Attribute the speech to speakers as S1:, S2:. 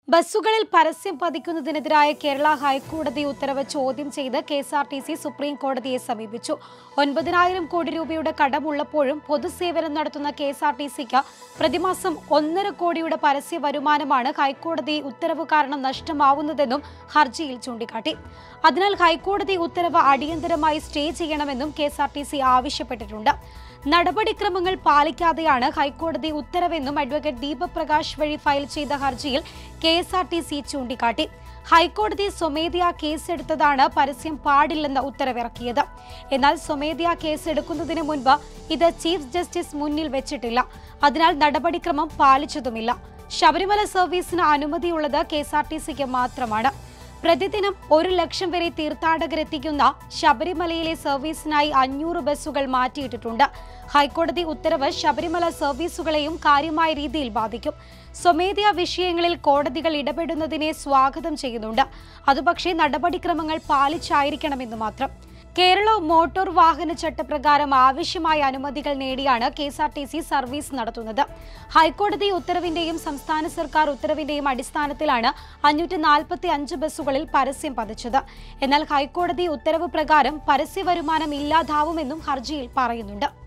S1: ബസ്സുകളിൽ പരസ്യം പതിക്കുന്നതിനെതിരായ കേരള ഹൈക്കോടതി ഉത്തരവ് ചോദ്യം ചെയ്ത് K S R T C supreme കോടതിയെ സമീപിച്ചു ഒൻപതിനായിരം കോടി രൂപയുടെ കടമുള്ളപ്പോഴും പൊതുസേവനം നടത്തുന്ന കെ എസ് ആർ ടി സിക്ക് പ്രതിമാസം ഒന്നര കോടിയുടെ പരസ്യ വരുമാനമാണ് ഹൈക്കോടതി ഉത്തരവ് കാരണം നഷ്ടമാവുന്നതെന്നും ഹർജിയിൽ ചൂണ്ടിക്കാട്ടി അതിനാൽ ഹൈക്കോടതി ഉത്തരവ് അടിയന്തരമായി സ്റ്റേ ചെയ്യണമെന്നും K S R T C ആവശ്യപ്പെട്ടിട്ടുണ്ട് നടപടിക്രമങ്ങൾ പാലിക്കാതെയാണ് ഹൈക്കോടതി ഉത്തരവെന്നും അഡ്വക്കേറ്റ് ദീപക് പ്രകാശ് വഴി ഫയൽ ചെയ്ത ഹർജിയിൽ K S R T C ചൂണ്ടിക്കാട്ടി ഹൈക്കോടതി സ്വമേധയാ കേസെടുത്തതാണ് പരസ്യം പാടില്ലെന്ന ഉത്തരവിറക്കിയത് എന്നാൽ സ്വമേധയാ കേസെടുക്കുന്നതിന് മുൻപ് ഇത് ചീഫ് ജസ്റ്റിസ് മുന്നിൽ വെച്ചിട്ടില്ല അതിനാൽ നടപടിക്രമം പാലിച്ചതുമില്ല ശബരിമല സർവീസിന് അനുമതിയുള്ളത് കെ എസ് ആർ ടി സിക്ക് മാത്രമാണ് പ്രതിദിനം ഒരു ലക്ഷം വരെ തീർത്ഥാടകരെത്തിക്കുന്ന ശബരിമലയിലെ സർവീസിനായി അഞ്ഞൂറ് ബസ്സുകൾ മാറ്റിയിട്ടിട്ടുണ്ട് ഹൈക്കോടതി ഉത്തരവ് ശബരിമല സർവീസുകളെയും കാര്യമായ രീതിയിൽ ബാധിക്കും സ്വമേധയാ വിഷയങ്ങളിൽ കോടതികൾ ഇടപെടുന്നതിനെ സ്വാഗതം ചെയ്യുന്നുണ്ട് അതുപക്ഷേ നടപടിക്രമങ്ങൾ പാലിച്ചായിരിക്കണമെന്ന് മാത്രം കേരള മോട്ടോർ വാഹന ചട്ടപ്രകാരം ആവശ്യമായ അനുമതികൾ നേടിയാണ് K S R T C service നടത്തുന്നത് ഹൈക്കോടതി ഉത്തരവിന്റെയും സംസ്ഥാന സർക്കാർ ഉത്തരവിന്റെയും അടിസ്ഥാനത്തിലാണ് അഞ്ഞൂറ്റി നാൽപ്പത്തി അഞ്ച് ബസ്സുകളിൽ പരസ്യം പതിച്ചത് എന്നാൽ ഹൈക്കോടതി ഉത്തരവ് പ്രകാരം പരസ്യ വരുമാനം ഇല്ലാതാവുമെന്നും ഹർജിയിൽ പറയുന്നുണ്ട്